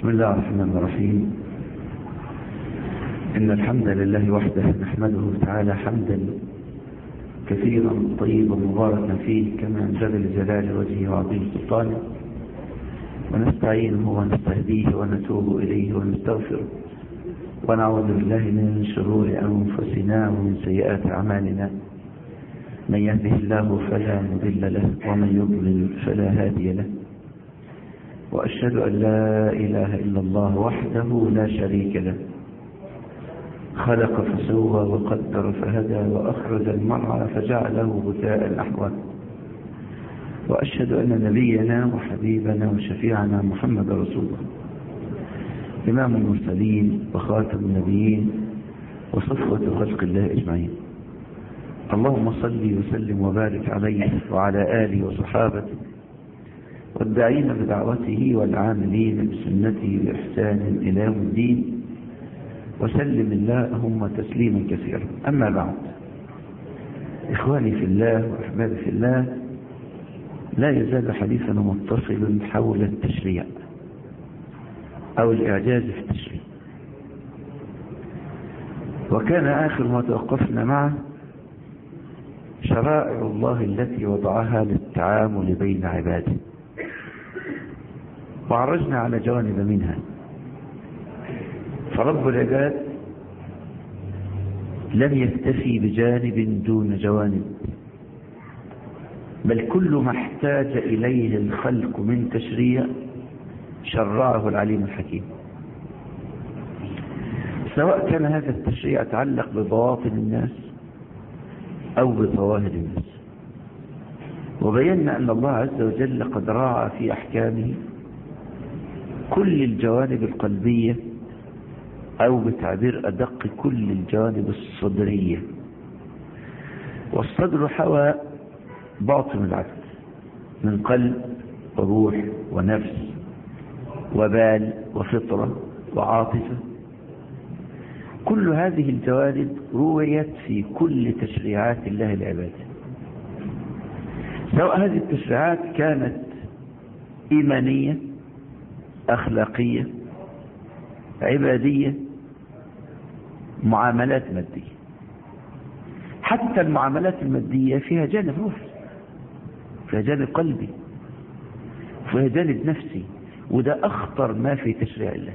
بسم الله الرحمن الرحيم إن الحمد لله وحده نحمده تعالى حمدا كثيرا طيبا مباركا فيه كما انزل لجلال وجهه وعظيم سلطانه ونستعينه ونستهديه ونتوب إليه ونستغفره ونعوذ بالله من شرور أنفسنا ومن سيئات أعمالنا من يهده الله فلا مضل له ومن يضلل فلا هادي له وأشهد أن لا إله إلا الله وحده لا شريك له خلق فسوى وقدر فهدى وأخرج المرعى فجعله بتاء أحوال وأشهد أن نبينا وحبيبنا وشفيعنا محمد رسول الله إمام المرسلين وخاتم النبيين وصفوة خلق الله أجمعين اللهم صل وسلم وبارك عليه وعلى آله وصحابته والداعين بدعوته والعاملين بسنته بإحسان إلى يوم الدين وسلم اللهم تسليما كثيرا أما بعد إخواني في الله وأحبابي في الله لا يزال حديثنا متصل حول التشريع أو الإعجاز في التشريع وكان آخر ما توقفنا معه شرائع الله التي وضعها للتعامل بين عباده وعرجنا على جوانب منها فرب العباد لم يكتفي بجانب دون جوانب بل كل ما احتاج إليه الخلق من تشريع شرعه العليم الحكيم سواء كان هذا التشريع يتعلق ببواطن الناس أو بظواهر الناس وبينا أن الله عز وجل قد راعى في أحكامه كل الجوانب القلبية أو بتعبير أدق كل الجوانب الصدرية والصدر حوى باطن العبد من قلب وروح ونفس وبال وفطرة وعاطفة كل هذه الجوانب رويت في كل تشريعات الله العباد سواء هذه التشريعات كانت إيمانية أخلاقية عبادية معاملات مادية حتى المعاملات المادية فيها جانب روحي فيها جانب قلبي فيها جانب نفسي وده أخطر ما في تشريع الله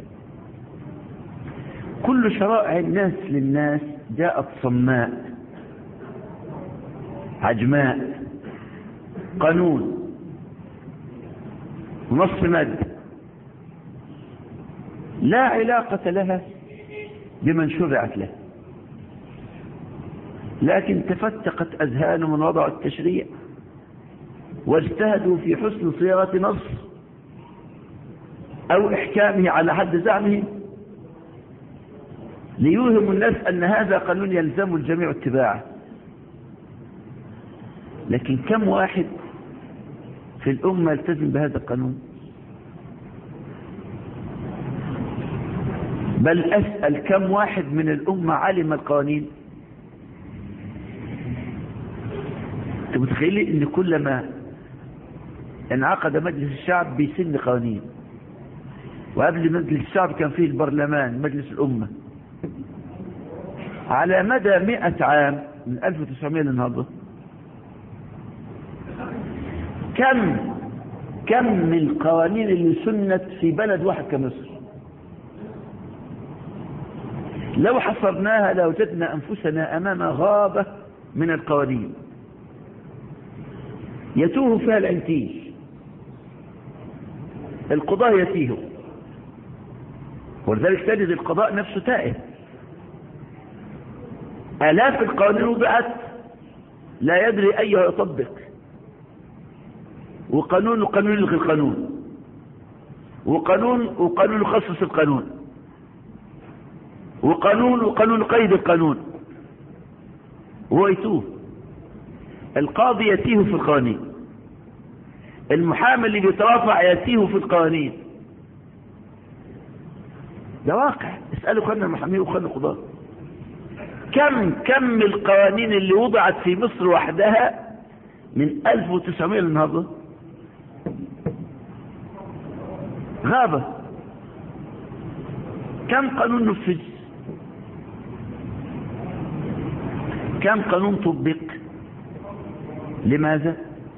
كل شرائع الناس للناس جاءت صماء عجماء قانون نص مادة لا علاقة لها بمن شرعت له لكن تفتقت أذهان من وضع التشريع واجتهدوا في حسن صياغة نص أو إحكامه على حد زعمه ليوهم الناس أن هذا قانون يلزم الجميع اتباعه لكن كم واحد في الأمة يلتزم بهذا القانون بل أسأل كم واحد من الأمة علم القوانين انت متخيلين ان كلما انعقد مجلس الشعب بيسن قوانين وقبل مجلس الشعب كان فيه البرلمان مجلس الأمة على مدى مئة عام من 1900 للنهضة كم كم من القوانين اللي سنت في بلد واحد كمصر لو حصرناها لوجدنا أنفسنا أمام غابة من القوانين يتوه فيها العنتيج القضاء يتيه ولذلك تجد القضاء نفسه تائه آلاف القوانين وضعت لا يدري أيها يطبق وقانون وقانون يلغي القانون وقانون وقانون يخصص القانون وقانون وقانون قيد القانون هو يتوه القاضي يتيه في القوانين المحامي اللي بيترافع يتيه في القوانين ده واقع اسألوا خلنا المحامين وخلنا القضاة كم كم القوانين اللي وضعت في مصر وحدها من 1900 للنهارده غابة كم قانون نفذ كم قانون طبق لماذا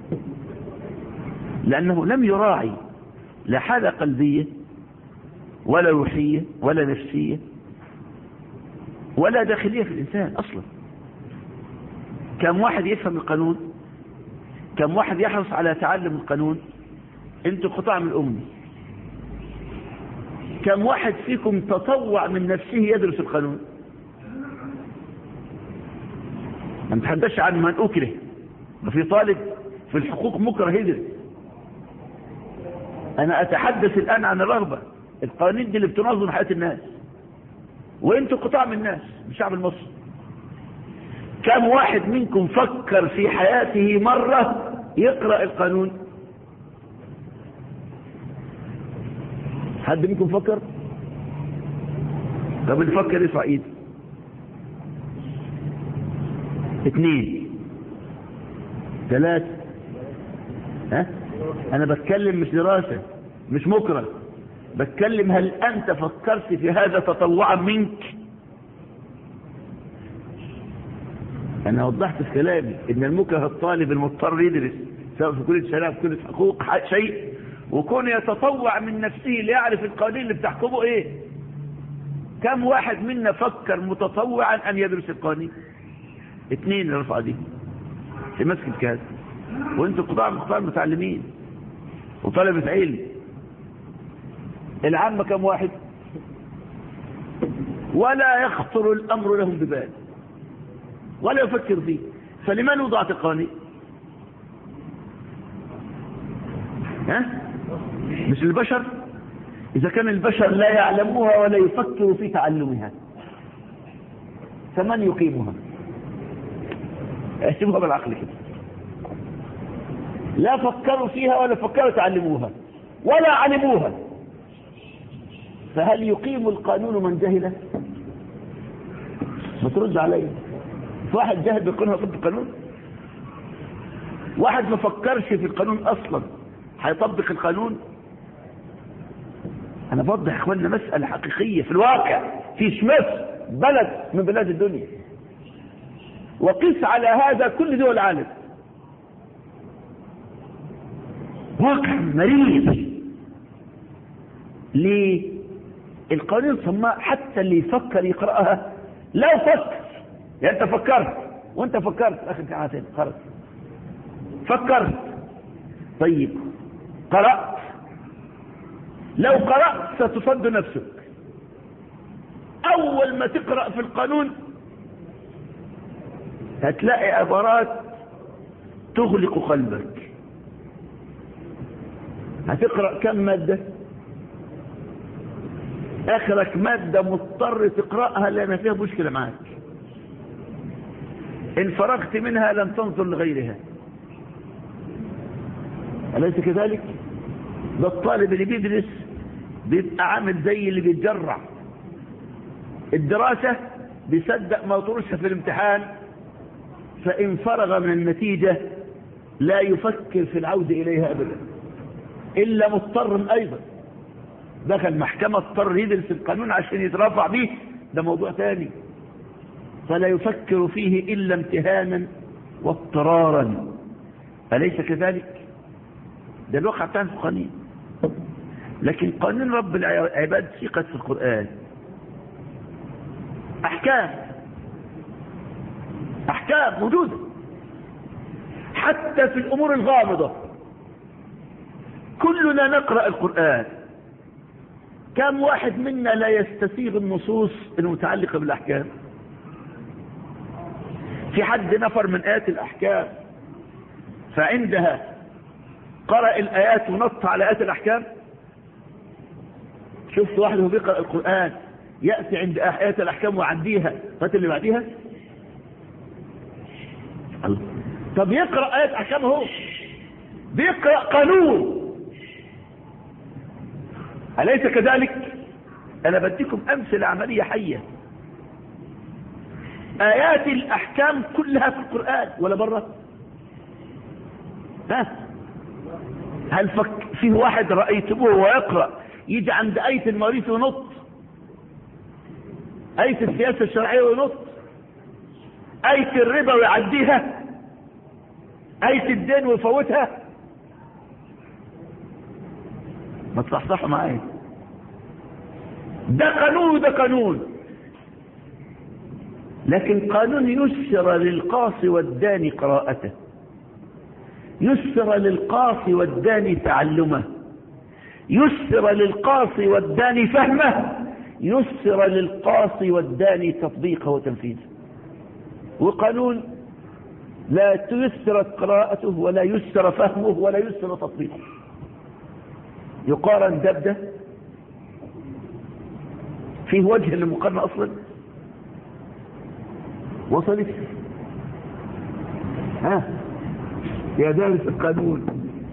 لأنه لم يراعي لا حالة قلبية ولا روحية ولا نفسية ولا داخلية في الإنسان أصلا كم واحد يفهم القانون كم واحد يحرص على تعلم القانون انتوا قطاع من الأمة كم واحد فيكم تطوع من نفسه يدرس القانون ما نتحدثش عن من أكره وفي طالب في الحقوق مكره يدرس أنا أتحدث الآن عن الرغبة القوانين دي اللي بتنظم حياة الناس وانتوا قطاع من الناس الشعب المصري كم واحد منكم فكر في حياته مرة يقرأ القانون حد منكم فكر طب اللي فكر يرفع ايده اثنين ثلاثة ها انا بتكلم مش دراسة مش مكره بتكلم هل انت فكرت في هذا تطوعا منك انا وضحت في كلامي ان المكره الطالب المضطر يدرس سواء في كليه شريعه في كليه حقوق شيء وكون يتطوع من نفسه ليعرف القوانين اللي بتحكمه ايه كم واحد منا فكر متطوعا ان يدرس القوانين اثنين اللي رفع دي في مسجد كذا وانتوا قطاع من قطاع المتعلمين وطلبة علم العامة كم واحد ولا يخطر الامر لهم ببال ولا يفكر فيه فلمن وضعت القوانين ها مش البشر اذا كان البشر لا يعلموها ولا يفكروا في تعلمها فمن يقيمها احسبوها بالعقل كده لا فكروا فيها ولا فكروا تعلموها ولا علموها فهل يقيم القانون من جهله ما ترد علي واحد جاهل بيقولها ضد القانون واحد ما فكرش في القانون اصلا هيطبق القانون انا بوضح اخواننا مسألة حقيقية في الواقع في شمس بلد من بلاد الدنيا وقس على هذا كل دول العالم واقع مريض ليه القانون صماء حتى اللي يفكر يقرأها لا فكر يعني انت فكرت وانت فكرت اخي ساعتين خلاص فكرت طيب قرأت لو قرأت ستصد نفسك اول ما تقرأ في القانون هتلاقي عبارات تغلق قلبك هتقرأ كم مادة اخرك مادة مضطر تقرأها لان فيها مشكلة معك ان فرغت منها لن تنظر لغيرها أليس كذلك ده الطالب اللي بيدرس بيبقى عامل زي اللي بيتجرع الدراسة بيصدق ما طرشها في الامتحان فإن فرغ من النتيجة لا يفكر في العودة إليها أبدا إلا مضطر أيضا دخل محكمة اضطر يدرس القانون عشان يترافع به ده موضوع ثاني فلا يفكر فيه إلا امتهانا واضطرارا أليس كذلك ده الواقع بتاعنا في القانون لكن قانون رب العباد ثقت في القرآن أحكام أحكام موجودة حتى في الأمور الغامضة كلنا نقرأ القرآن كم واحد منا لا يستسيغ النصوص المتعلقة بالأحكام في حد نفر من آيات الأحكام فعندها قرأ الآيات ونط على آيات الأحكام شفت واحد وهو بيقرأ القرآن يأتي عند آيات الأحكام وعديها فات اللي بعديها الله طب يقرأ آيات أحكام هو بيقرأ قانون أليس كذلك أنا بديكم أمثلة عملية حية آيات الأحكام كلها في القرآن ولا برا ها هل فك فيه واحد رأيتموه ويقرأ يجي عند آية المواريث ونط آية السياسة الشرعية وينط آية الربا ويعديها آية الدين ويفوتها ما تصحصحوا معايا ده قانون وده قانون لكن قانون يسر للقاصي والداني قراءته يسر للقاصي والداني تعلمه يسر للقاصي والداني فهمه يسر للقاصي والداني تطبيقه وتنفيذه وقانون لا تيسر قراءته ولا يسر فهمه ولا يسر تطبيقه يقارن ده بده فيه وجه للمقارنة أصلا وصلت ها يا دارس القانون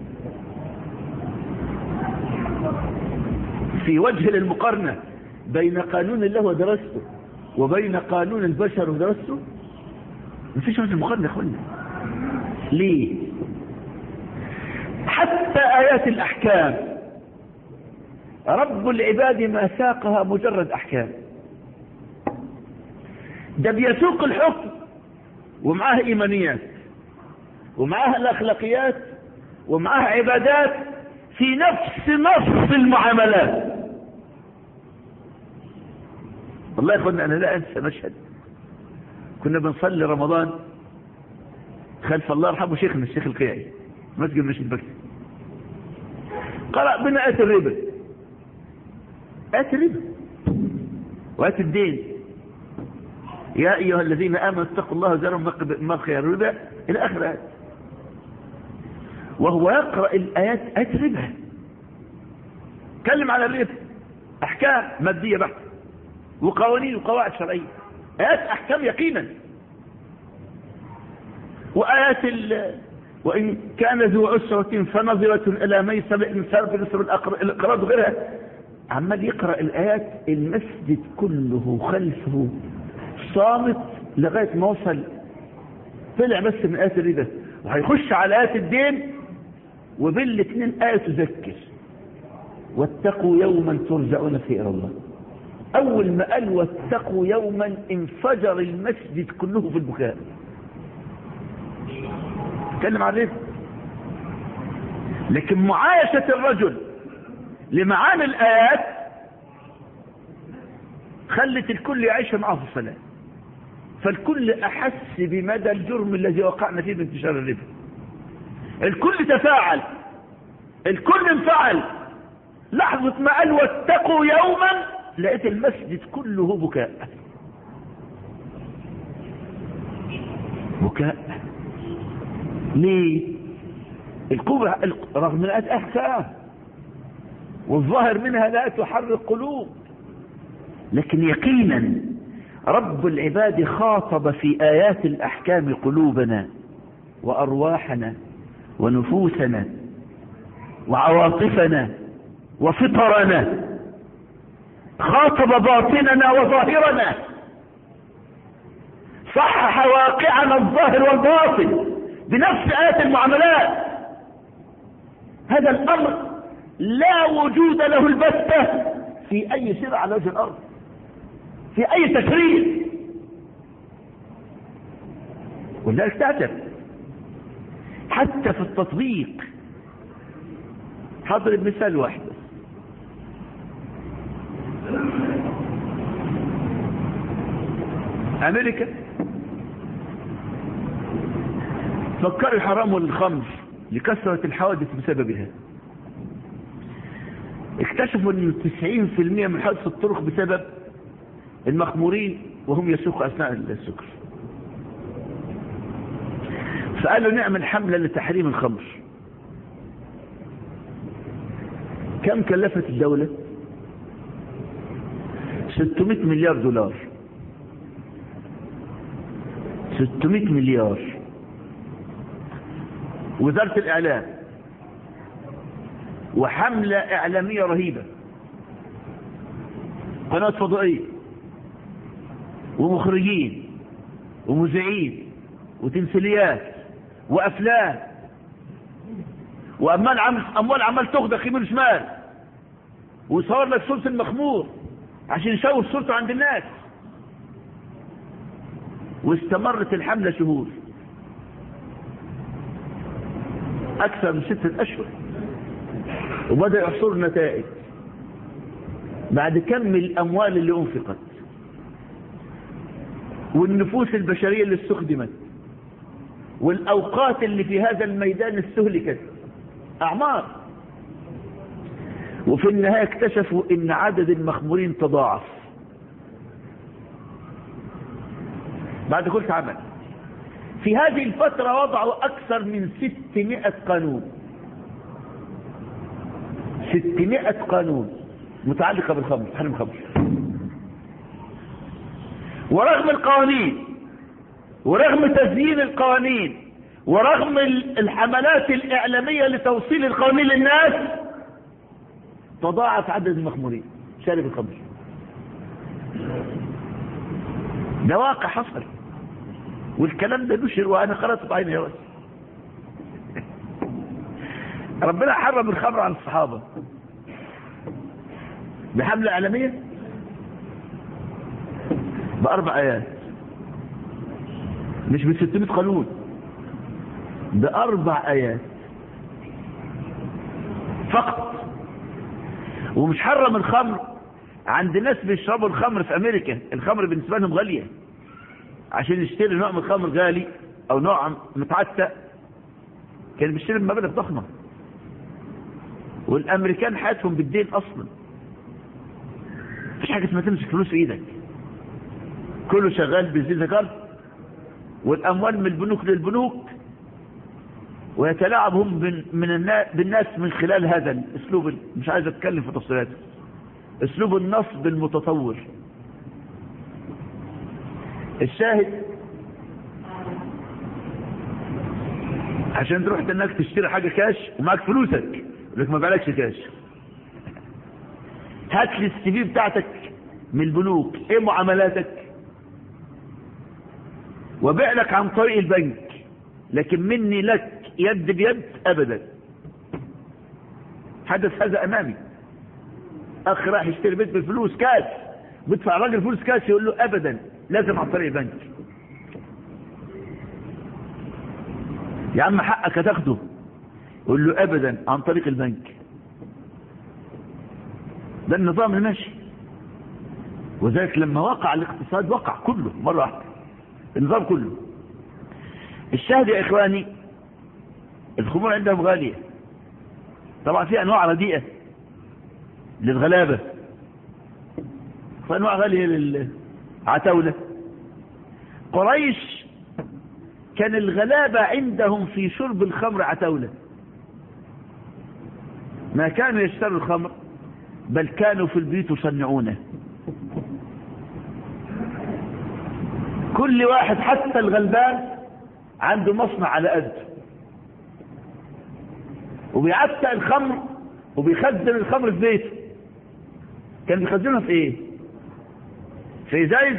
في وجه للمقارنة بين قانون الله ودرسته وبين قانون البشر ودرسته مفيش وجه المقارنة يا اخوانا ليه حتى آيات الأحكام رب العباد ما ساقها مجرد أحكام ده بيسوق الحكم ومعاه إيمانيات ومعاه الأخلاقيات ومعاه عبادات في نفس نص المعاملات والله يا اخوانا انا لا انسى مشهد كنا بنصلي رمضان خلف الله يرحمه شيخنا الشيخ القيعي مسجد المسجد بكري قرأ بنا آية الربا آية الربا وآية الدين يا أيها الذين آمنوا اتقوا الله وذروا ما خير الربا إلى آخر آية وهو يقرأ الآيات آيات الربا تكلم على الربا أحكام مادية بحت وقوانين وقواعد شرعية آيات أحكام يقينا وآيات ال... وإن كان ذو عسرة فنظرة إلى ميسر إن سرف نصر الإقراض وغيرها عمال يقرأ الآيات المسجد كله خلفه صامت لغاية ما وصل طلع بس من آيات الربا وهيخش على آيات الدين وبالاثنين آية تذكر واتقوا يوما ترجعون فيه إلى الله أول ما قال واتقوا يوما انفجر المسجد كله في البكاء تكلم عن الرزق لكن معايشة الرجل لمعاني الآيات خلت الكل يعيش معه في الصلاة فالكل أحس بمدى الجرم الذي وقعنا فيه بانتشار الربا الكل تفاعل الكل انفعل لحظة ما قال واتقوا يوما لقيت المسجد كله بكاء بكاء ليه القوة رغم الآيات أحكام والظاهر منها لا تحرك قلوب لكن يقينا رب العباد خاطب في آيات الأحكام قلوبنا وأرواحنا ونفوسنا وعواطفنا وفطرنا خاطب باطننا وظاهرنا صحح واقعنا الظاهر والباطن بنفس آيات المعاملات هذا الأمر لا وجود له البتة في أي شرع على وجه الأرض في أي تشريع ولذلك تعجب حتى في التطبيق هضرب مثال واحد امريكا فكروا يحرموا الخمر لكثرة الحوادث بسببها اكتشفوا ان 90% من حوادث الطرق بسبب المخمورين وهم يسوقوا اثناء السكر فقالوا نعمل حملة لتحريم الخمر كم كلفت الدولة 600 مليار دولار 600 مليار وزارة الإعلام وحملة إعلامية رهيبة قناة فضائية ومخرجين ومذيعين وتمثيليات وأفلام وأموال عمال أموال عمال تاخد يمين شمال ويصور لك صورة المخمور عشان يشوه صورته عند الناس واستمرت الحملة شهور أكثر من ستة أشهر وبدأ يحصر نتائج بعد كم الأموال اللي أنفقت والنفوس البشرية اللي استخدمت والأوقات اللي في هذا الميدان استهلكت أعمار وفي النهاية اكتشفوا ان عدد المخمورين تضاعف بعد كل عمل في هذه الفترة وضعوا أكثر من 600 قانون 600 قانون متعلقة بالخمر تحريم الخمر ورغم القوانين ورغم تزيين القوانين ورغم الحملات الإعلامية لتوصيل القوانين للناس تضاعف عدد المخمورين شارب الخمر ده واقع حصل والكلام ده نشر وانا قرأت بعيني يا ربنا حرم الخمر عن الصحابة بحملة إعلامية بأربع آيات مش ب 600 قانون بأربع آيات فقط ومش حرم الخمر عند ناس بيشربوا الخمر في أمريكا الخمر بالنسبة لهم غالية عشان يشتري نوع من الخمر غالي أو نوع متعتق كان بيشتري بمبالغ ضخمة والأمريكان حياتهم بالدين أصلا مفيش حاجة اسمها تمسك فلوس في إيدك كله شغال بزي زكاة والأموال من البنوك للبنوك ويتلاعب هم من الناس بالناس من خلال هذا الاسلوب مش عايز اتكلم في تفصيلاته اسلوب النصب المتطور الشاهد عشان تروح انك تشتري حاجة كاش ومعك فلوسك لك ما بالكش كاش هات لي السي في بتاعتك من البنوك ايه معاملاتك وبيع لك عن طريق البنك لكن مني لك يد بيد ابدا حدث هذا امامي اخ راح يشتري بيت بالفلوس كاش بيدفع راجل فلوس كاش يقول له ابدا لازم عن طريق البنك يا عم حقك هتاخده يقول له ابدا عن طريق البنك ده النظام الماشي وذلك لما وقع الاقتصاد وقع كله مرة واحدة النظام كله الشاهد يا اخواني الخمور عندهم غالية طبعا في انواع رديئة للغلابة وانواع غالية للعتاولة قريش كان الغلابة عندهم في شرب الخمر عتاولة ما كانوا يشتروا الخمر بل كانوا في البيوت يصنعونه كل واحد حتى الغلبان عنده مصنع على قده وبيعتق الخمر وبيخزن الخمر في بيته كان بيخزنها في ايه في ازايز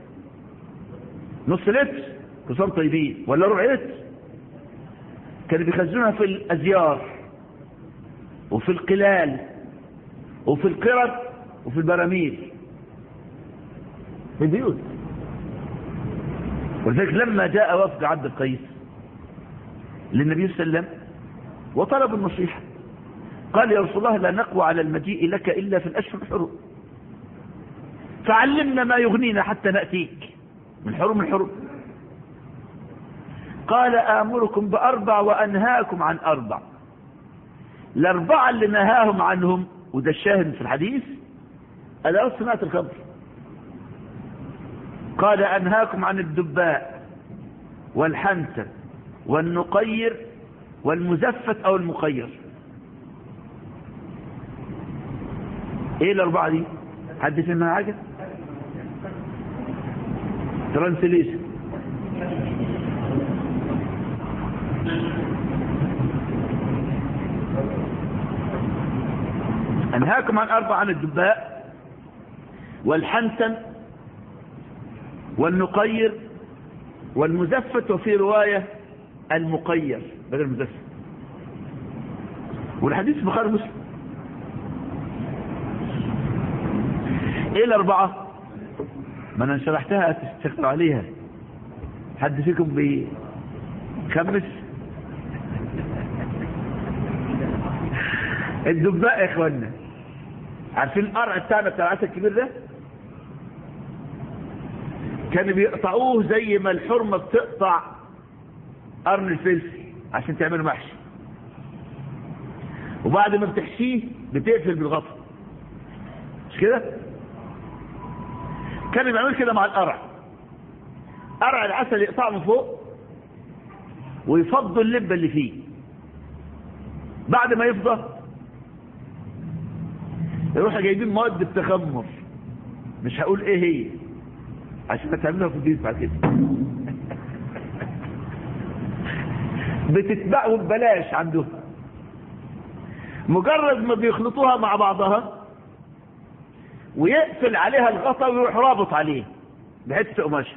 نص لتر كسام طيبين ولا ربع لتر كان بيخزنها في الازيار وفي القلال وفي القرب وفي البراميل في البيوت ولذلك لما جاء وفد عبد القيس للنبي صلى الله عليه وسلم وطلب النصيحة قال يا رسول الله لا نقوى على المجيء لك إلا في الأشهر الحرم فعلمنا ما يغنينا حتى نأتيك من حرم الحرم قال آمركم بأربع وأنهاكم عن أربع الأربعة اللي نهاهم عنهم وده الشاهد في الحديث ألا صناعة الخمر قال أنهاكم عن الدباء والحنتة والنقير والمزفت أو المقير ايه الأربعة دي حد فهمها حاجة ترانسليشن أنهاكم عن أربع عن الدباء والحنتم والنقير والمزفت وفي رواية المقير بدل المزفت والحديث بخاري مسلم ايه الاربعة ما انا شرحتها تستخدم عليها حد فيكم بيخمس الدباء يا اخوانا عارفين القرع بتاعنا بتاع العسل الكبير ده كانوا بيقطعوه زي ما الحرمة بتقطع قرن الفلفل عشان تعملوا محشي وبعد ما بتحشيه بتقفل بالغطا مش كده كانوا بيعملوا كده مع القرع قرع العسل يقطعه من فوق ويفضوا اللبة اللي فيه بعد ما يفضى يروحوا جايبين مواد التخمر مش هقول ايه هي عشان تعملوها في البيت بعد كده بتتباع ببلاش عندهم مجرد ما بيخلطوها مع بعضها ويقفل عليها الغطا ويروح رابط عليه بحته قماشه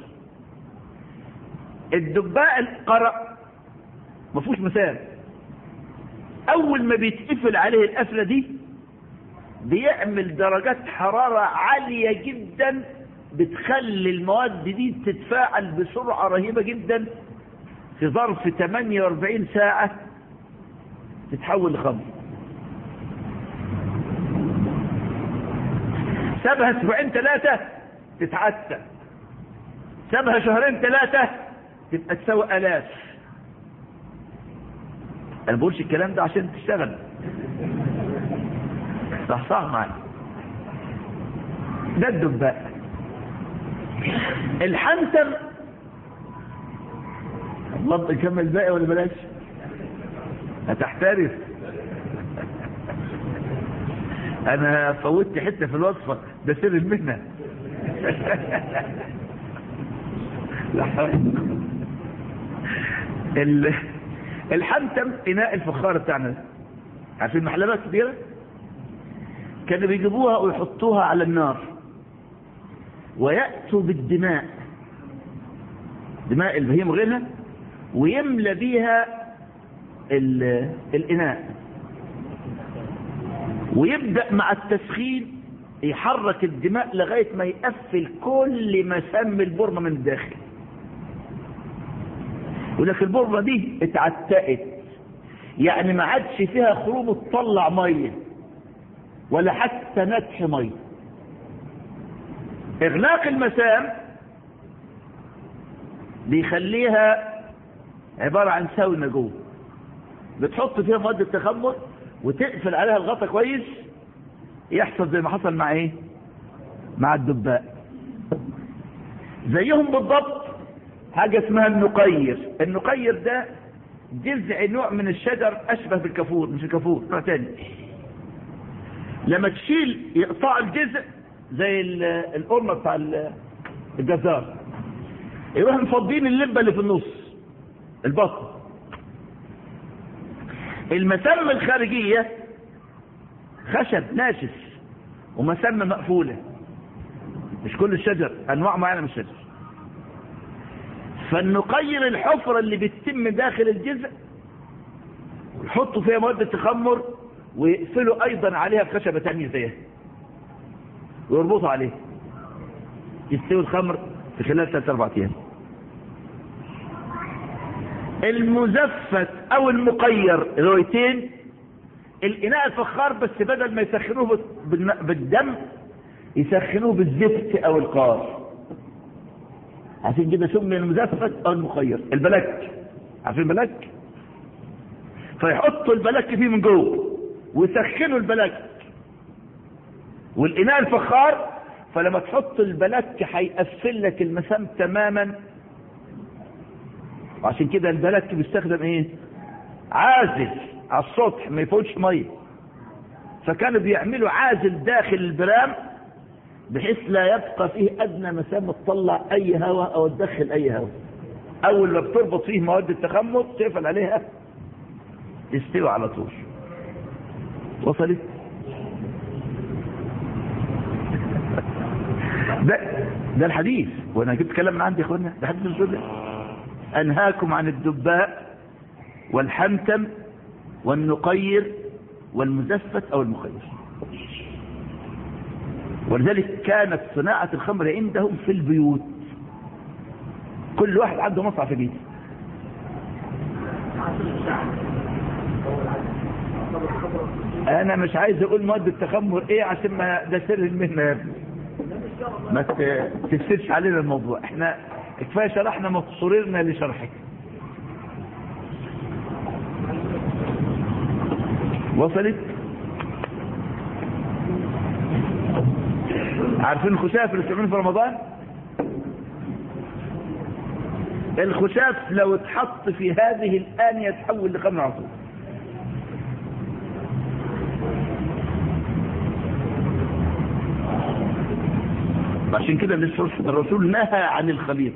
الدباء القرع ما فيهوش مسام اول ما بيتقفل عليه القفله دي بيعمل درجات حراره عاليه جدا بتخلي المواد دي تتفاعل بسرعه رهيبه جدا في ظرف 48 ساعه تتحول لخمر سابها اسبوعين ثلاثه تتعتى سابها شهرين ثلاثه تبقى تساوي الاف انا بقولش الكلام ده عشان تشتغل صح صح معي ده الدباء الحنتم الله نكمل باقي ولا بلاش هتحترف انا فوتت حته في الوصفه ده سر المهنه ال... الحنتم اناء الفخار بتاعنا عارفين محلبات كبيره كانوا بيجيبوها ويحطوها على النار ويأتوا بالدماء دماء البهيم وغيرها ويملى بيها الإناء ويبدأ مع التسخين يحرك الدماء لغاية ما يقفل كل مسام البرمة من الداخل ولكن البرمة دي اتعتقت يعني ما عادش فيها خروم تطلع ميه ولا حتى نتح ميه اغلاق المسام بيخليها عبارة عن ساونا جوه بتحط فيها مواد التخمر وتقفل عليها الغطا كويس يحصل زي ما حصل مع ايه مع الدباء زيهم بالضبط حاجة اسمها النقير النقير ده جذع نوع من الشجر اشبه بالكافور مش الكافور نوع تاني لما تشيل يقطع الجذع زي القرمه بتاع الجزار يروح مفضين اللبه اللي في النص البطن المسام الخارجيه خشب ناشف ومسام مقفوله مش كل الشجر انواع معينه من الشجر فالنقير الحفره اللي بتتم داخل الجذع ويحطوا فيها مواد التخمر ويقفلوا ايضا عليها خشبه ثانيه زيها ويربطوا عليه يستوي الخمر في خلال ثلاث اربع ايام المزفت او المقير روايتين الاناء الفخار بس بدل ما يسخنوه بالدم يسخنوه بالزفت او القار عشان كده سمي المزفت او المخير البلك عارفين البلك فيحطوا البلك فيه من جوه ويسخنوا البلك والإناء الفخار فلما تحط البلك هيقفل لك المسام تماما وعشان كده البلك بيستخدم ايه عازل على السطح ما يفوتش ميه فكانوا بيعملوا عازل داخل البرام بحيث لا يبقى فيه ادنى مسام تطلع اي هواء او تدخل اي هواء اول ما بتربط فيه مواد التخمر تقفل عليها تستوي على طول وصلت ده ده الحديث وانا جبت كلام من عندي يا اخوانا ده حديث الرسول انهاكم عن الدباء والحنتم والنقير والمزفت او المخير ولذلك كانت صناعة الخمر عندهم في البيوت كل واحد عنده مصنع في بيته انا مش عايز اقول مواد التخمر ايه عشان ما ده سر المهنه يا ابني ما ت- تفسدش علينا الموضوع احنا كفايه شرحنا مقصورنا لشرحك وصلت عارفين الخشاف اللي بتعملوه في رمضان الخشاف لو اتحط في هذه الآنية يتحول لخمر عصير عشان كده الرسول نهى عن الخليط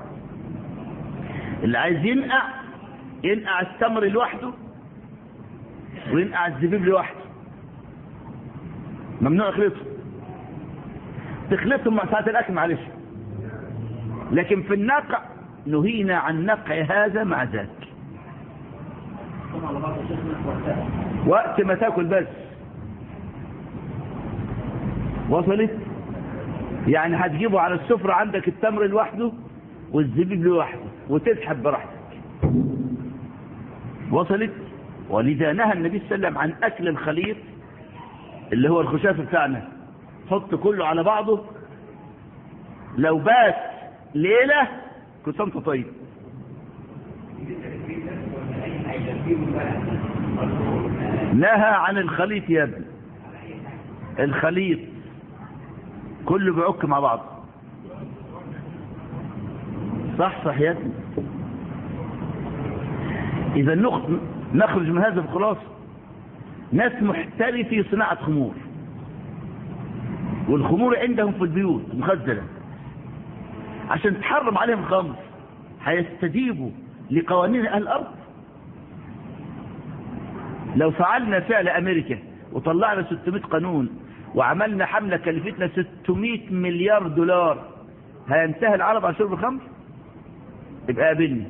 اللي عايز ينقع ينقع التمر لوحده وينقع الزبيب لوحده ممنوع يخلطهم تخلطهم مع ساعة الأكل معلش لكن في النقع نهينا عن نقع هذا مع ذاك وقت ما تاكل بس وصلت يعني هتجيبه على السفرة عندك التمر لوحده والزبيب لوحده وتسحب براحتك وصلت ولذا نهى النبي صلى الله عليه وسلم عن أكل الخليط اللي هو الخشاف بتاعنا حط كله على بعضه لو بات ليلة كنت انت طيب نهى عن الخليط يا ابني الخليط كله بيعك مع بعض صح صح يا ابني اذا نخ- نخرج من هذا بخلاصة ناس محترفي صناعة خمور والخمور عندهم في البيوت مخزنة عشان تحرم عليهم الخمر هيستجيبوا لقوانين اهل الارض لو فعلنا فعل امريكا وطلعنا 600 قانون وعملنا حملة كلفتنا 600 مليار دولار هينتهي العرب عن شرب الخمر يبقى قابلني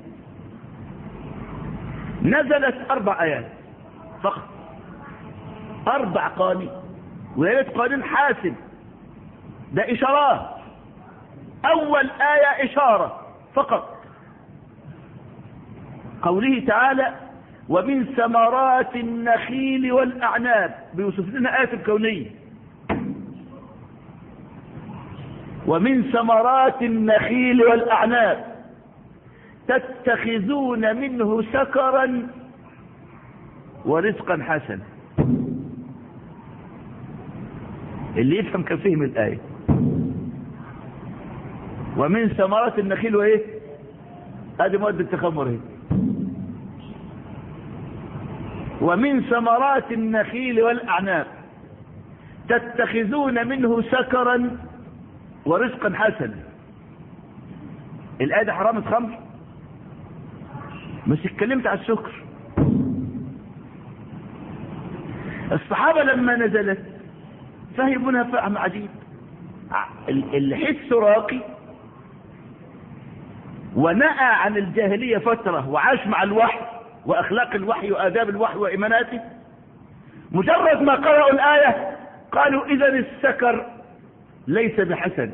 نزلت اربع ايات فقط اربع قوانين ويا ريت قانون حاسم ده اشارات اول ايه اشاره فقط قوله تعالى ومن ثمرات النخيل والاعناب بيوصف لنا ايه الكونيه ومن ثمرات النخيل والاعناب تتخذون منه سكرا ورزقا حسنا اللي يفهم كان فهم الآية ومن ثمرات النخيل وايه ادي مواد التخمر اهي ومن ثمرات النخيل والاعناب تتخذون منه سكرا ورزقا حسنا الآية دي حرام خمر مش اتكلمت على السكر الصحابة لما نزلت فهمونها فهم عجيب الحس راقي ونأى عن الجاهلية فترة وعاش مع الوحي وأخلاق الوحي وآداب الوحي وإيماناته مجرد ما قرأوا الآية قالوا إذا السكر ليس بحسن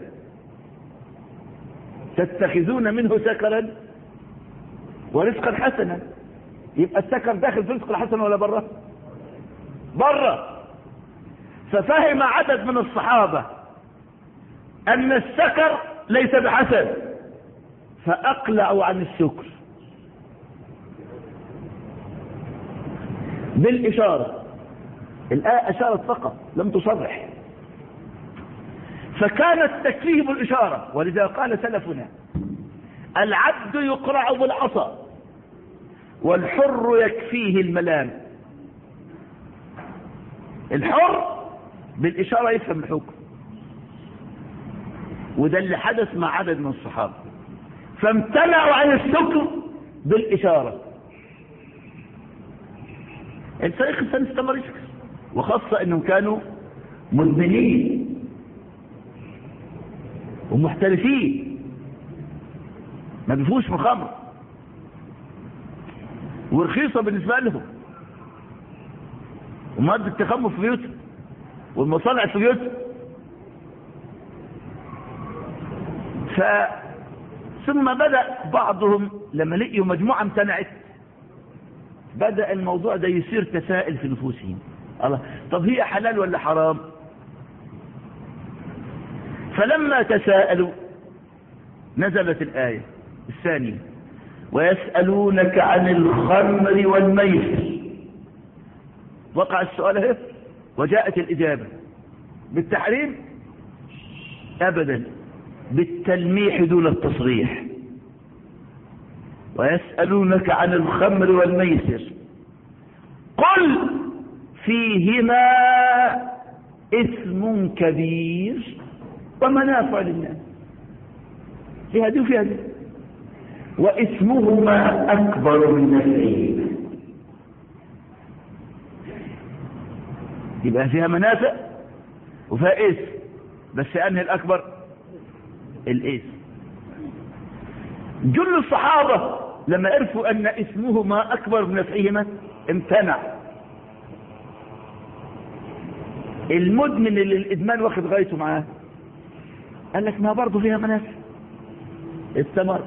تتخذون منه سكرا ورزقا حسنا يبقى السكر داخل في رزق الحسن ولا بره بره ففهم عدد من الصحابة أن السكر ليس بحسن فأقلعوا عن السكر بالإشارة الآية أشارت فقط لم تصرح فكان التكفيه بالإشارة ولذا قال سلفنا العبد يقرع بالعصا والحر يكفيه الملام الحر بالإشارة يفهم الحكم وده اللي حدث مع عدد من الصحابة فامتنعوا عن السكر بالإشارة الفريق الثاني استمر يسكر وخاصة انهم كانوا مدمنين ومحترفين ما بيفوش من خمر ورخيصة بالنسبة لهم ومادة التخمر في بيوتهم والمصانع في بيوتهم ثم بدأ بعضهم لما لقيوا مجموعة امتنعت بدأ الموضوع ده يصير تسائل في نفوسهم الله طب هي حلال ولا حرام فلما تساءلوا نزلت الآية الثانية ويسألونك عن الخمر والميسر وقع السؤال اهي وجاءت الإجابة بالتحريم أبدا بالتلميح دون التصريح ويسألونك عن الخمر والميسر قل فيهما إثم كبير ومنافع للناس في هذه وفي هذه وإثمهما أكبر من نفعهما يبقى فيها منافع وفيها إثم بس أنهي الأكبر الإثم جل الصحابة لما عرفوا أن اسمهما أكبر من نفعهما امتنع المدمن اللي الإدمان واخد غايته معاه قال لك ما برضه فيها منافع استمر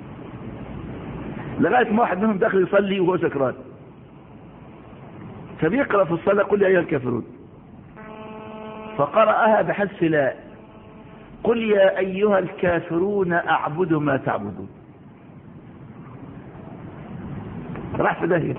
لغاية ما واحد منهم داخل يصلي وهو سكران فبيقرأ في الصلاة قل يا أيها الكافرون فقرأها بحذف لا قل يا أيها الكافرون أعبد ما تعبدون راح في داهية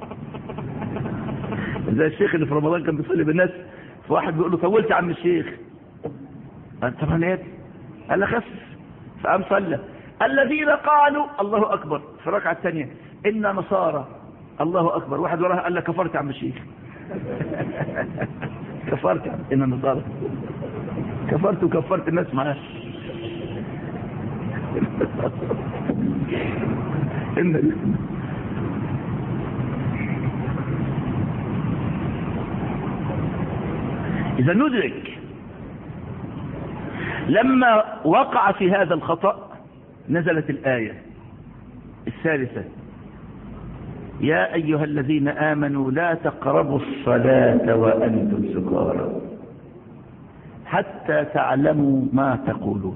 زي الشيخ اللي في رمضان كان بيصلي بالناس فواحد بيقول له طولت يا عم الشيخ قال طبعا ايه قال له خفف فقام صلى الذين قالوا الله اكبر في الركعه الثانيه انا نصارى الله اكبر واحد وراها قال له كفرت يا عم الشيخ كفرت ان النصارى كفرت وكفرت الناس معاه إن إذا ندرك لما وقع في هذا الخطأ نزلت الآية الثالثة يا أيها الذين آمنوا لا تقربوا الصلاة وأنتم سكارى حتى تعلموا ما تقولون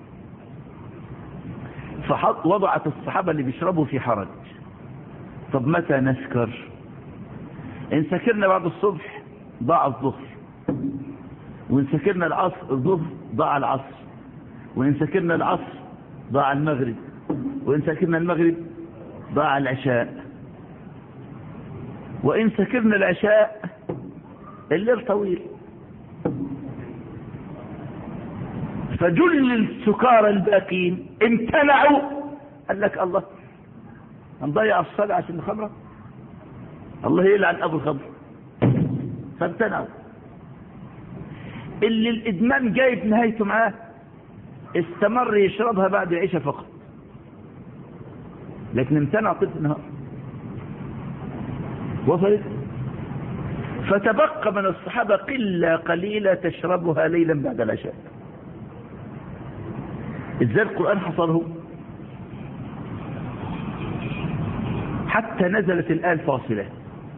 فحط وضعت الصحابة اللي بيشربوا في حرج طب متى نسكر إن سكرنا بعد الصبح ضاع الظهر وإن سكرنا العصر الظهر ضاع العصر وإن سكرنا العصر ضاع المغرب وإن سكرنا المغرب ضاع العشاء وإن سكرنا العشاء الليل طويل فجل السكارى الباقين امتنعوا قال لك الله هنضيع الصلاة عشان الخمرة الله يلعن أبو الخمر فامتنعوا اللي الإدمان جايب نهايته معاه استمر يشربها بعد العشاء فقط لكن امتنع طول النهار وصلت فتبقى من الصحابة قلة قليلة تشربها ليلا بعد العشاء ازاي القرآن حصلهم حتى نزلت الآية الفاصلة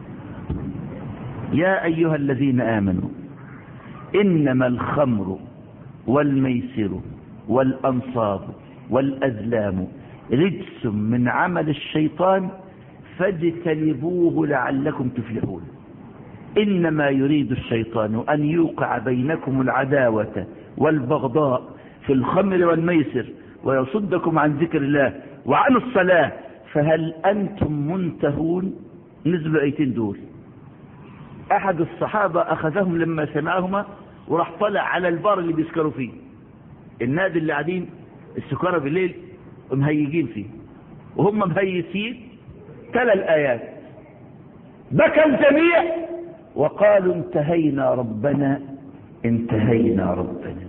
يا أيها الذين آمنوا إنما الخمر والميسر والأنصاب والأزلام رجس من عمل الشيطان فاجتنبوه لعلكم تفلحون إنما يريد الشيطان أن يوقع بينكم العداوة والبغضاء في الخمر والميسر ويصدكم عن ذكر الله وعن الصلاة فهل أنتم منتهون نزل الايتين دول أحد الصحابة أخذهم لما سمعهما وراح طلع على البار اللي بيسكروا فيه النادي اللي قاعدين السكارة بالليل مهيجين فيه وهم مهيسين تلا الآيات بكى الجميع وقالوا انتهينا ربنا انتهينا ربنا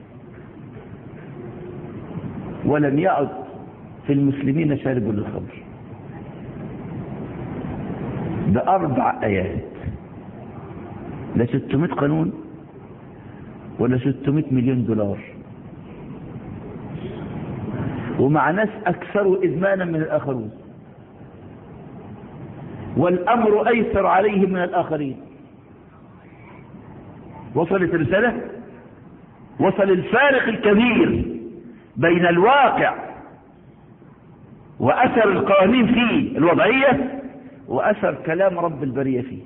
ولم يعد في المسلمين شارب للخمر بأربع آيات لا 600 قانون ولا 600 مليون دولار ومع ناس أكثر إدمانا من الآخرون والأمر أيسر عليهم من الآخرين وصلت الرسالة وصل الفارق الكبير بين الواقع وأثر القوانين فيه الوضعية وأثر كلام رب البرية فيه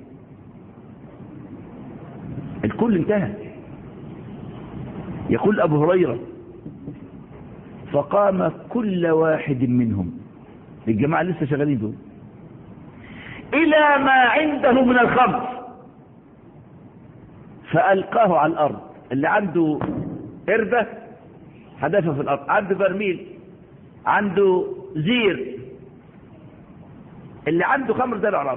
الكل انتهى يقول أبو هريرة فقام كل واحد منهم الجماعة لسه شغالين دول إلى ما عنده من الخمر فألقاه على الأرض اللي عنده قردة حدفها في الأرض عنده برميل عنده زير اللي عنده خمر ده الأعراب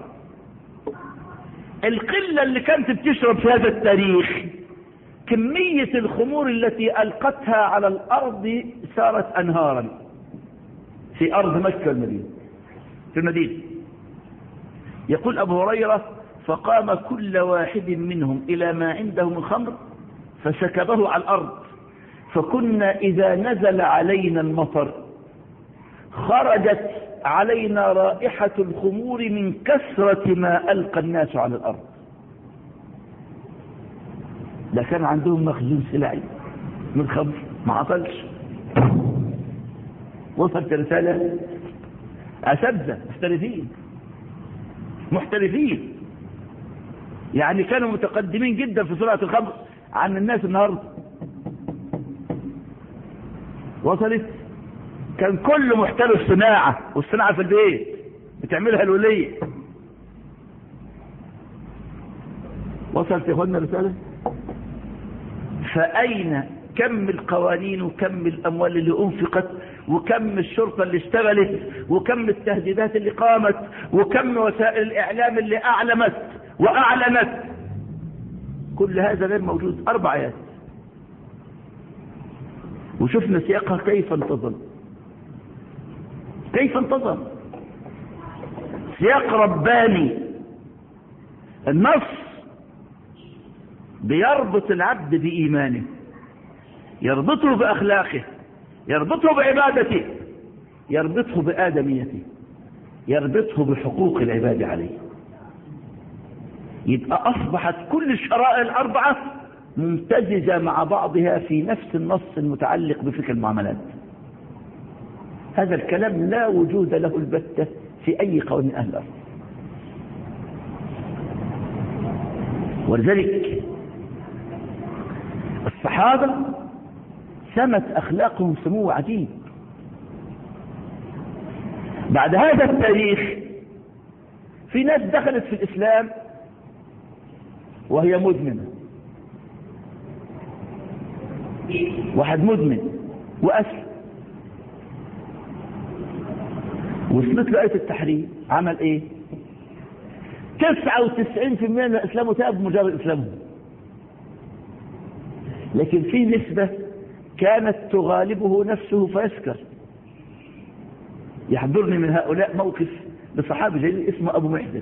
القلة اللي كانت بتشرب في هذا التاريخ كمية الخمور التي ألقتها على الأرض صارت أنهارا في أرض مكة والمدينة في المدينة يقول أبو هريرة فقام كل واحد منهم إلى ما عنده من خمر فسكبه على الأرض فكنا إذا نزل علينا المطر خرجت علينا رائحة الخمور من كثرة ما ألقى الناس على الأرض ده كان عندهم مخزون سلعي من خمر ما عطلش وصلت رسالة أساتذة محترفين محترفين يعني كانوا متقدمين جدا في سرعة الخمر عن الناس النهاردة وصلت كان كل محترف صناعة والصناعة في البيت بتعملها الولية وصلت يا اخوانا رسالة فأين كم القوانين وكم الأموال اللي أنفقت وكم الشرطة اللي اشتغلت وكم التهديدات اللي قامت وكم وسائل الإعلام اللي أعلمت وأعلنت كل هذا غير موجود أربع آيات وشفنا سياقها كيف انتظم كيف انتظم سياق رباني النص بيربط العبد بإيمانه يربطه بأخلاقه يربطه بعبادته يربطه بآدميته يربطه بحقوق العباد عليه يبقى أصبحت كل الشرائع الأربعة ممتزجة مع بعضها في نفس النص المتعلق بفكر المعاملات هذا الكلام لا وجود له البتة في أي قول أهل الأرض ولذلك الصحابة سمت أخلاقهم سمو عجيب بعد هذا التاريخ في ناس دخلت في الإسلام وهي مدمنة واحد مدمن وأسلم وصلت له آية التحريم عمل ايه 99% من الإسلام تاب مجرد إسلامه لكن في نسبة كانت تغالبه نفسه فيسكر يحضرني من هؤلاء موقف لصحابي جليل اسمه أبو محدن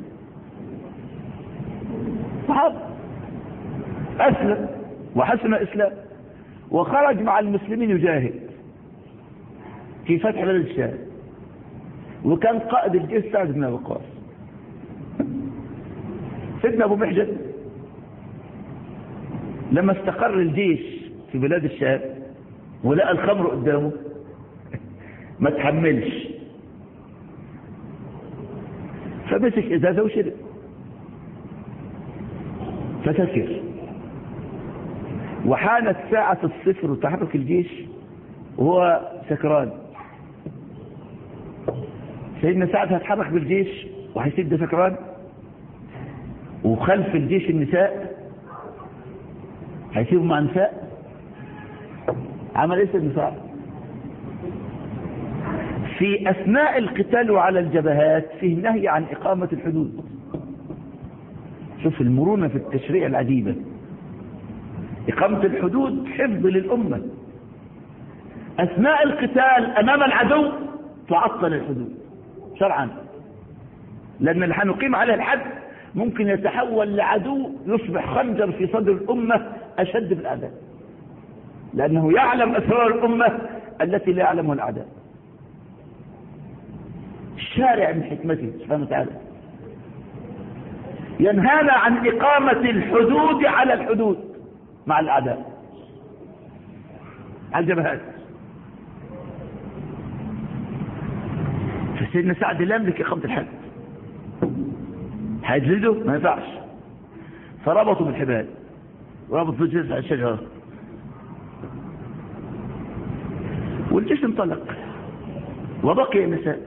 صحابي أسلم وحسن إسلام وخرج مع المسلمين يجاهد في فتح بلد الشام وكان قائد الجيش سعد بن ابي وقاص سيدنا ابو محجن لما استقر الجيش في بلاد الشام ولقى الخمر قدامه ما تحملش فمسك ازازه وشرب فسكر وحانت ساعة الصفر وتحرك الجيش وهو سكران سيدنا سعد هيتحرك بالجيش وهيسد سكران وخلف الجيش النساء هيسيبوا مع نساء عمل ايه سيدنا سعد في اثناء القتال وعلى الجبهات فيه نهي عن اقامة الحدود شوف المرونة في التشريع العجيبة إقامة الحدود حفظ للأمة أثناء القتال أمام العدو تعطل الحدود شرعا لأن اللي هنقيم عليه الحد ممكن يتحول لعدو يصبح خنجر في صدر الأمة أشد بالأعداء لأنه يعلم أسرار الأمة التي لا يعلمها الأعداء الشارع من حكمته سبحانه وتعالى ينهانا عن إقامة الحدود على الحدود مع الأعداء على الجبهات سيدنا سعد لا يملك إقامة الحد هيجلده ما ينفعش فربطوا بالحبال وربطوا الجيش على الشجرة والجيش انطلق وبقي النساء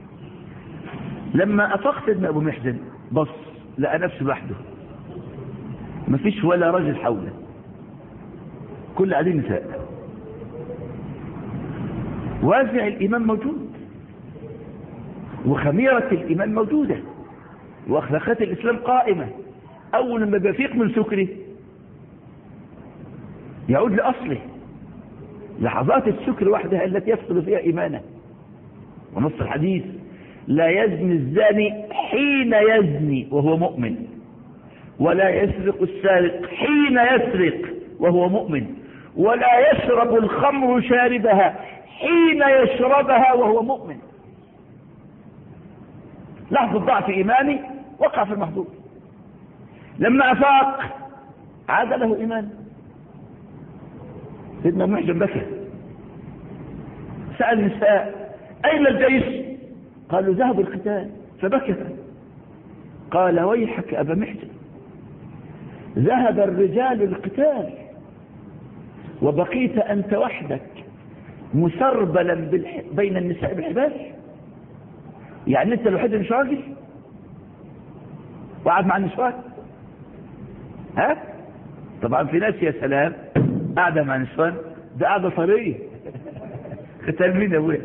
لما أفق سيدنا أبو محزن بص لقى نفسه لوحده مفيش ولا رجل حوله كل قاعدين نساء وازع الإيمان موجود وخميرة الإيمان موجودة وأخلاقات الإسلام قائمة أول ما بيفيق من سكره يعود لأصله لحظات السكر وحدها التي يفقد فيها إيمانه ونص الحديث لا يزني الزاني حين يزني وهو مؤمن ولا يسرق السارق حين يسرق وهو مؤمن ولا يشرب الخمر شاربها حين يشربها وهو مؤمن لحظة ضعف إيماني وقع في المحظور لما أفاق عاد له إيمان سيدنا محجن بكى سأل النساء أين الجيش قالوا ذهبوا القتال فبكى قال ويحك أبا محجن ذهب الرجال القتال وبقيت أنت وحدك مسربلا بالح... بين النساء بالحبال يعني انت الوحيد اللي مش راجل وقعد مع النسوان ها طبعا في ناس يا سلام قاعده مع النسوان ده قاعده طريه قتال مين يا ابويا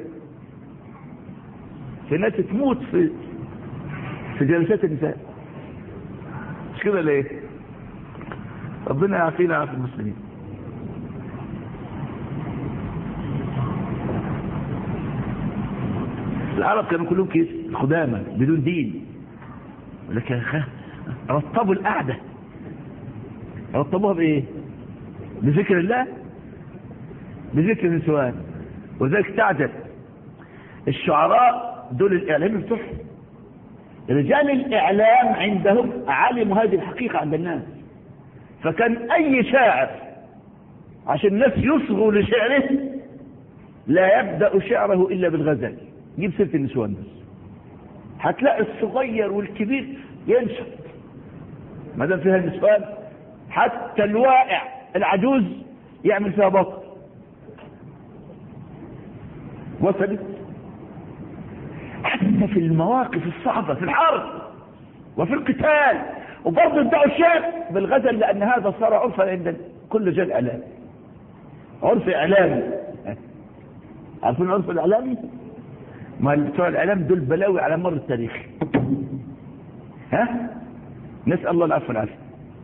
في ناس تموت في في جلسات النساء مش كده ليه ربنا يعافينا ويعافي المسلمين العرب كانوا كلهم كيس خدامة بدون دين لكن رطبوا القعدة رطبوها بإيه بذكر الله بذكر النسوان وذلك تعجب الشعراء دول الإعلام بتوعهم رجال الإعلام عندهم علموا هذه الحقيقة عند الناس فكان أي شاعر عشان الناس يصغوا لشعره لا يبدأ شعره إلا بالغزل جيب سيرة النسوان بس هتلاقي الصغير والكبير ينشط ما دام فيها النسوان حتى الواقع العجوز يعمل فيها بطل وصلت حتى في المواقف الصعبة في الحرب وفي القتال وبرضه ادعوا الشعر بالغزل لأن هذا صار عرفا عند كل رجال إعلام عرف إعلامي عارفين العرف الإعلامي؟ ما بتوع الإعلام دول بلاوي على مر التاريخ ها؟ نسأل الله العفو والعافية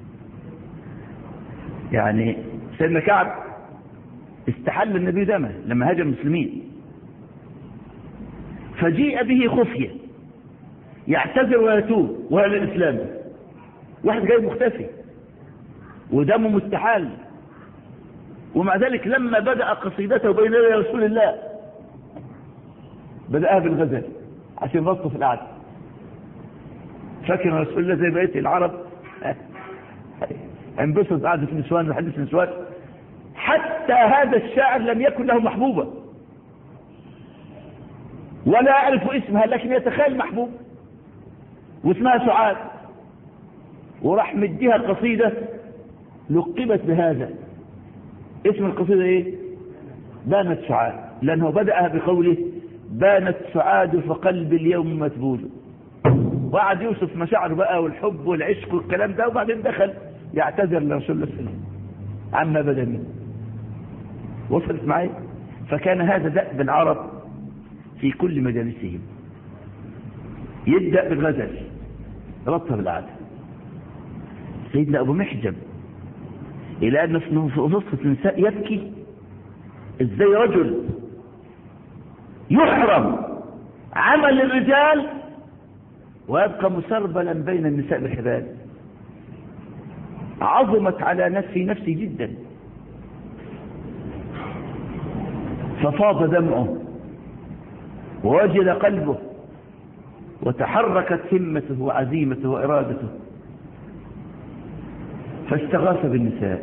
يعني سيدنا كعب استحل النبي دمه لما هاجم المسلمين فجيء به خفية يعتذر ويتوب وهو للإسلام واحد جاي مختفي ودمه مستحال ومع ذلك لما بدأ قصيدته بين يدي رسول الله بدأها بالغزل عشان يبسطوا في القعدة فاكر رسول الله زي بقية العرب انبسط قعدة النسوان وحديث النسوان حتى هذا الشاعر لم يكن له محبوبة ولا يعرف اسمها لكن يتخيل محبوب واسمها سعاد وراح مديها قصيدة لقبت بهذا اسم القصيدة ايه بانت سعاد لانه بدأها بقوله بانت سعاد فقلبي اليوم متبول وقعد يوصف مشاعره بقى والحب والعشق والكلام ده وبعدين دخل يعتذر لرسول الله صلى الله عليه وسلم عما بدا منه وصلت معي فكان هذا دأب العرب في كل مجالسهم يبدأ بالغزل رطب العادة سيدنا أبو محجب إلى أن في قصة النساء يبكي إزاي رجل يحرم عمل الرجال ويبقى مسربلا بين النساء بالحبال عظمت على نفسي نفسي جدا ففاض دمعه ووجل قلبه وتحركت همته وعزيمته وإرادته فاستغاث بالنساء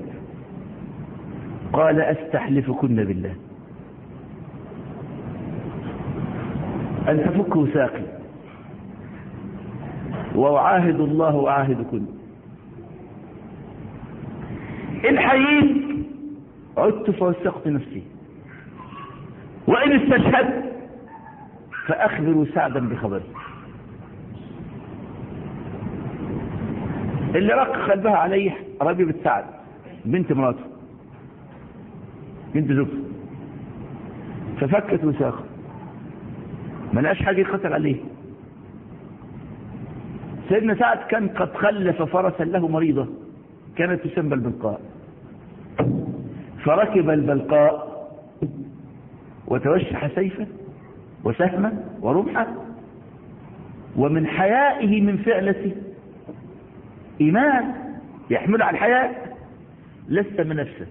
قال أستحلفكن بالله أن تفكوا ساقي وأعاهد الله وأعاهدكم إن حييت عدت فوثقت نفسي وإن استشهدت فأخبروا سعدا بخبري اللي رق قلبها عليه ربيبة سعد بنت مراته بنت زوجته ففكت وساقه ما لقاش حاجه يقتل عليه سيدنا سعد كان قد خلف فرسا له مريضه كانت تسمى البلقاء فركب البلقاء وتوشح سيفا وسهما ورمحا ومن حيائه من فعلته إيمان يحمل على الحياة لست من نفسه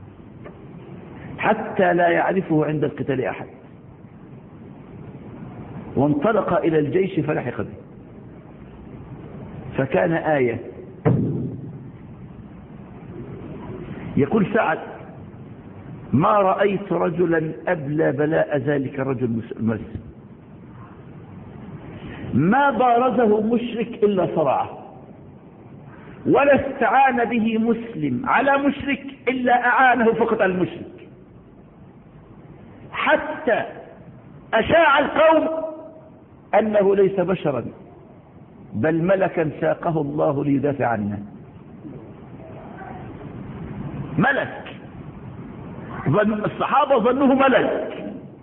حتى لا يعرفه عند القتال أحد وانطلق إلى الجيش فلحق به فكان آية يقول سعد ما رأيت رجلا أبلى بلاء ذلك الرجل المسلم ما بارزه مشرك إلا صرعه ولا استعان به مسلم على مشرك إلا أعانه فقط المشرك حتى أشاع القوم أنه ليس بشرا بل ملكا ساقه الله ليدافع عنا ملك الصحابة ظنوه ملك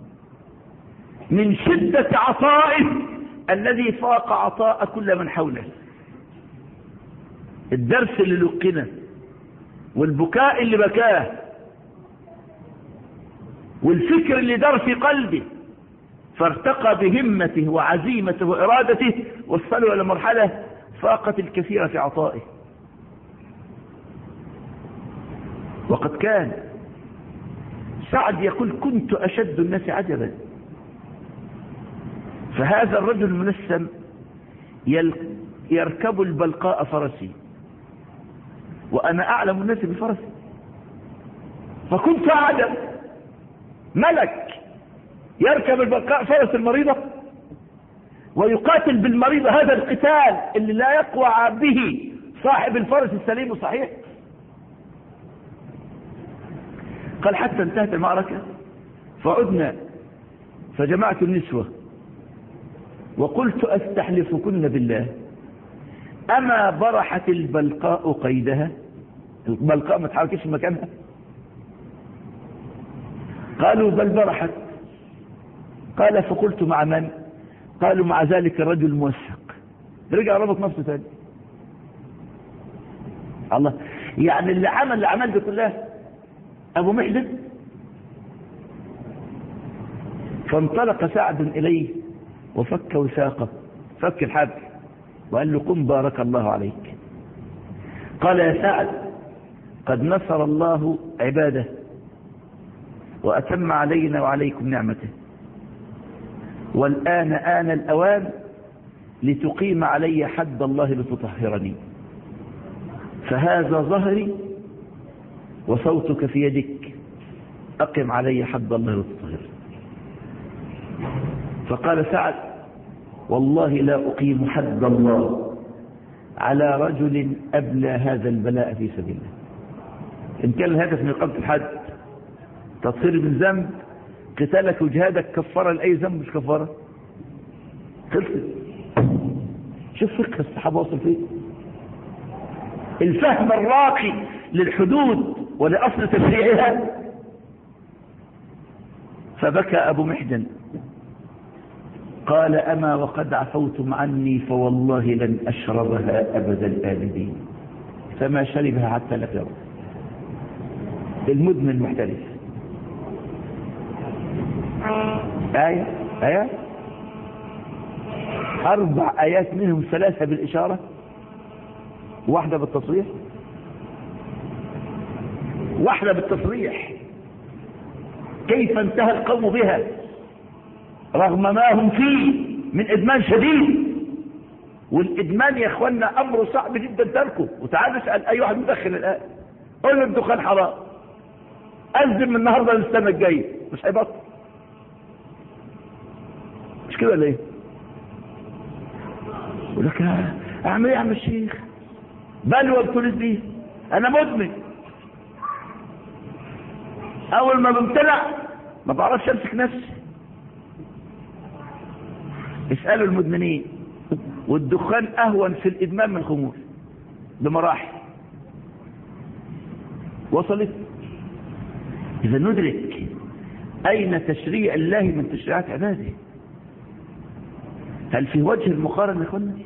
من شدة عطائه الذي فاق عطاء كل من حوله الدرس اللي لقنه والبكاء اللي بكاه والفكر اللي دار في قلبه فارتقى بهمته وعزيمته وإرادته وصلوا إلى مرحلة فاقت الكثير في عطائه وقد كان سعد يقول كنت أشد الناس عجبا فهذا الرجل المنسم يركب البلقاء فرسي وأنا أعلم الناس بفرسي فكنت أعجب ملك يركب البلقاء فرس المريضة ويقاتل بالمريضة هذا القتال اللي لا يقوى به صاحب الفرس السليم الصحيح قال حتى انتهت المعركة فعدنا فجمعت النسوة وقلت أستحلفكن بالله أما برحت البلقاء قيدها البلقاء ما تحركش مكانها قالوا بل برحت قال فقلت مع من قالوا مع ذلك الرجل الموثق رجع ربط نفسه ثاني الله يعني اللي عمل الأعمال دي كلها أبو محدث فانطلق سعد إليه وفك وثاقه فك الحبل وقال له قم بارك الله عليك قال يا سعد قد نصر الله عباده وأتم علينا وعليكم نعمته والآن آن الأوان لتقيم علي حد الله لتطهرني فهذا ظهري وصوتك في يدك أقم علي حد الله لتطهرني فقال سعد والله لا أقيم حد الله على رجل أبلى هذا البلاء في سبيل الله إن كان الهدف من إقامة الحد تطهير من ذنب قتالك وجهادك كفارة لأي ذنب مش كفارة خلصت شوف فقه الصحابة وصل فيه الفهم الراقي للحدود ولأصل تشريعها فبكى أبو محجن قال أما وقد عفوتم عني فوالله لن أشربها أبد الآبدين فما شربها حتى لقيا المدمن محترف آية آية أربع آيات منهم ثلاثة بالإشارة واحدة بالتصريح واحدة بالتصريح كيف انتهى القوم بها رغم ما هم فيه من إدمان شديد والإدمان يا إخوانا أمره صعب جدا تركه وتعال اسأل أي واحد مدخن الآن قول له الدخان حرام ألزم من النهاردة للسنة الجاية مش هيبطل مش كده ولا ايه يقول لك اعمل ايه يا عم الشيخ بلوى الكوليس دي انا مدمن اول ما بمتلع ما بعرفش امسك نفسي اسالوا المدمنين والدخان اهون في الادمان من الخمور بمراحل وصلت اذا ندرك اين تشريع الله من تشريعات عباده هل في وجه المقارنه يا اخوانا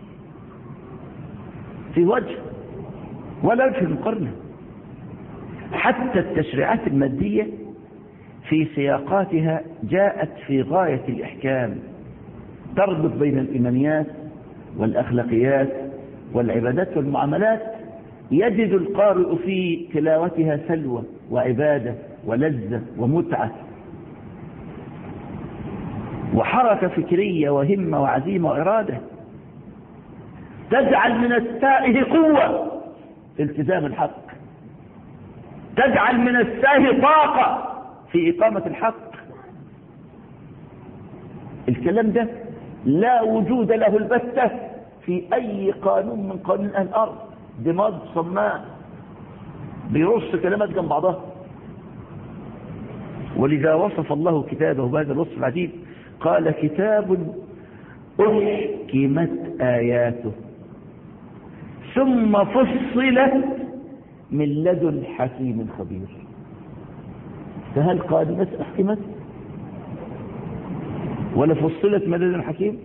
في وجه ولا في المقارنه حتى التشريعات الماديه في سياقاتها جاءت في غايه الاحكام تربط بين الايمانيات والاخلاقيات والعبادات والمعاملات يجد القارئ في تلاوتها سلوى وعباده ولذه ومتعه وحركة فكرية وهمة وعزيمة وإرادة تجعل من السائه قوة في التزام الحق تجعل من السائه طاقة في إقامة الحق الكلام ده لا وجود له البتة في أي قانون من قانون أهل الأرض دماغ صماء بيرص كلمات جنب بعضها ولذا وصف الله كتابه بهذا الوصف العجيب قال كتاب أحكمت آياته ثم فصلت من لدن حكيم خبير فهل قال الناس أحكمت ولا فصلت من لدن حكيم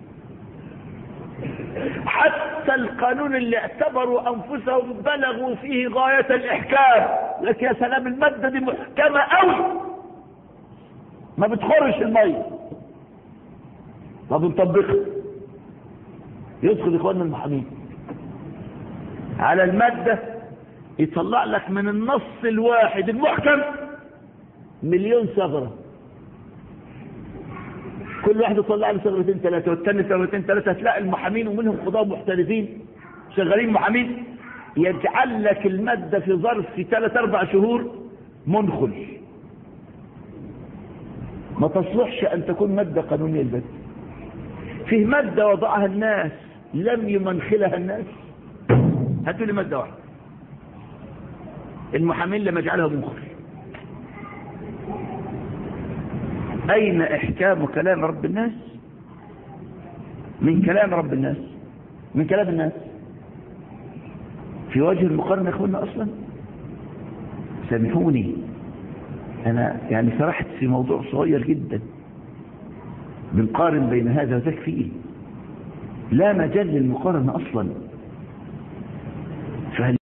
حتى القانون اللي اعتبروا أنفسهم بلغوا فيه غاية الإحكام لك يا سلام المادة دي محكمة قوي ما بتخرش الميه طب نطبقها يدخل اخواننا المحامين على المادة يطلع لك من النص الواحد المحكم مليون ثغرة كل واحد يطلع له ثغرتين ثلاثة والثاني ثغرتين ثلاثة هتلاقي المحامين ومنهم قضاة محترفين شغالين محامين يجعل لك المادة في ظرف في ثلاث أربع شهور منخل ما تصلحش أن تكون مادة قانونية البت فيه مادة وضعها الناس لم يمنخلها الناس هاتوا لي مادة واحدة المحامين لم يجعلها منخل أين إحكام كلام رب الناس من كلام رب الناس من كلام الناس في وجه المقارنة يا أخوانا أصلا سامحوني أنا يعني سرحت في موضوع صغير جدا بنقارن بين هذا وذاك فيه لا مجال للمقارنة أصلا فهل